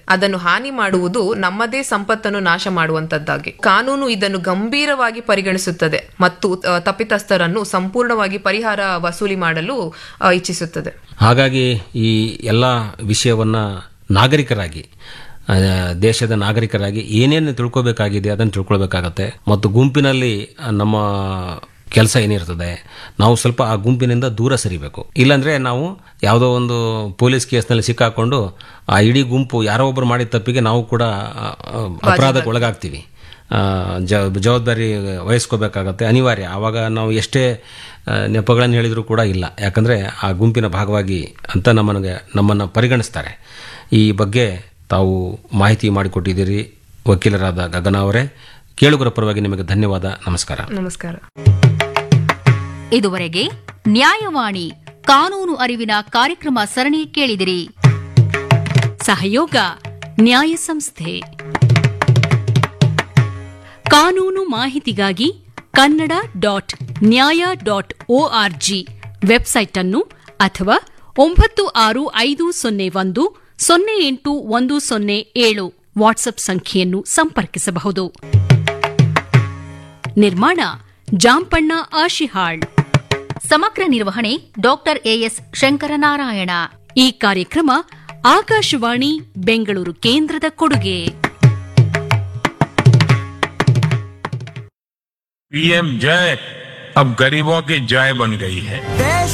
ಅದನ್ನು ಹಾನಿ ಮಾಡುವುದು ನಮ್ಮದೇ ಸಂಪತ್ತನ್ನು ನಾಶ ಮಾಡುವಂತದ್ದಾಗಿ ಕಾನೂನು ಇದನ್ನು ಗಂಭೀರವಾಗಿ ಪರಿಗಣಿಸುತ್ತದೆ ಮತ್ತು ಆ, ತಪ್ಪಿತಸ್ಥರನ್ನು ಸಂಪೂರ್ಣವಾಗಿ ಪರಿಹಾರ ವಸೂಲಿ ಮಾಡಲು ಆ, ಇಚ್ಛಿಸುತ್ತದೆ ಹಾಗಾಗಿ ಈ ಎಲ್ಲ ವಿಷಯವನ್ನ ನಾಗರಿಕರಾಗಿ ಆ, ದೇಶದ ನಾಗರಿಕರಾಗಿ ಏನೇನು ತಿಳ್ಕೊಬೇಕಾಗಿದೆ ಅದನ್ನು ತಿಳ್ಕೊಳ್ಬೇಕಾಗತ್ತೆ ಮತ್ತು ಗುಂಪಿನಲ್ಲಿ ಆ, ನಮ್ಮ ಕೆಲಸ ಏನಿರ್ತದೆ ನಾವು ಸ್ವಲ್ಪ ಆ ಗುಂಪಿನಿಂದ ದೂರ ಸರಿಬೇಕು ಇಲ್ಲಾಂದ್ರೆ ನಾವು ಯಾವುದೋ ಒಂದು ಪೊಲೀಸ್ ಕೇಸ್ನಲ್ಲಿ ಸಿಕ್ಕಾಕೊಂಡು ಆ ಇಡೀ ಗುಂಪು ಯಾರೋ ಒಬ್ಬರು ಮಾಡಿದ ತಪ್ಪಿಗೆ ನಾವು ಕೂಡ ಆ, ಆ, ಅಪರಾಧಕ್ಕೆ ಒಳಗಾಗ್ತೀವಿ ಆ, ಜ- ಜವಾಬ್ದಾರಿ ವಹಿಸ್ಕೋಬೇಕಾಗತ್ತೆ ಅನಿವಾರ್ಯ ಆವಾಗ ನಾವು ಎಷ್ಟೇ ಆ, ನೆಪಗಳನ್ನು ಹೇಳಿದರೂ ಕೂಡ ಇಲ್ಲ ಯಾಕಂದರೆ ಆ ಗುಂಪಿನ ಭಾಗವಾಗಿ ಅಂತ ನಮ್ಮನಿಗೆ ನಮ್ಮನ್ನು ಪರಿಗಣಿಸ್ತಾರೆ ಈ ಬಗ್ಗೆ ತಾವು ಮಾಹಿತಿ ಮಾಡಿಕೊಟ್ಟಿದ್ದೀರಿ ವಕೀಲರಾದ ಗಗನ ಅವರೇ ಕೇಳುಗರ ಪರವಾಗಿ ನಿಮಗೆ ಧನ್ಯವಾದ ನಮಸ್ಕಾರ ನಮಸ್ಕಾರ ಇದುವರೆಗೆ ನ್ಯಾಯವಾಣಿ ಕಾನೂನು ಅರಿವಿನ ಕಾರ್ಯಕ್ರಮ ಸರಣಿ ಕೇಳಿದಿರಿ ಸಹಯೋಗ ನ್ಯಾಯ ಸಂಸ್ಥೆ ಕಾನೂನು ಮಾಹಿತಿಗಾಗಿ Kannada dot Nyaya dot org website ಅನ್ನು ಅಥವಾ ಒಂಬತ್ತು ಆರು ಐದು ಸೊನ್ನೆ ಒಂದು ಸೊನ್ನೆ ಎಂಟು ಒಂದು ಸೊನ್ನೆ ಏಳು ವಾಟ್ಸ್ಆಪ್ ಸಂಖ್ಯೆಯನ್ನು ಸಂಪರ್ಕಿಸಬಹುದು ನಿರ್ಮಾಣ ಜಾಂಪಣ್ಣ ಆಶಿಹಾಳ್ ಸಮಗ್ರ ನಿರ್ವಹಣೆ ಡಾಕ್ಟರ್ ಎಎಸ್ ಶಂಕರನಾರಾಯಣ ಈ ಕಾರ್ಯಕ್ರಮ ಆಕಾಶವಾಣಿ ಬೆಂಗಳೂರು ಕೇಂದ್ರದ ಕೊಡುಗೆ पीएम जय अब गरीबों की जय बन गई है देश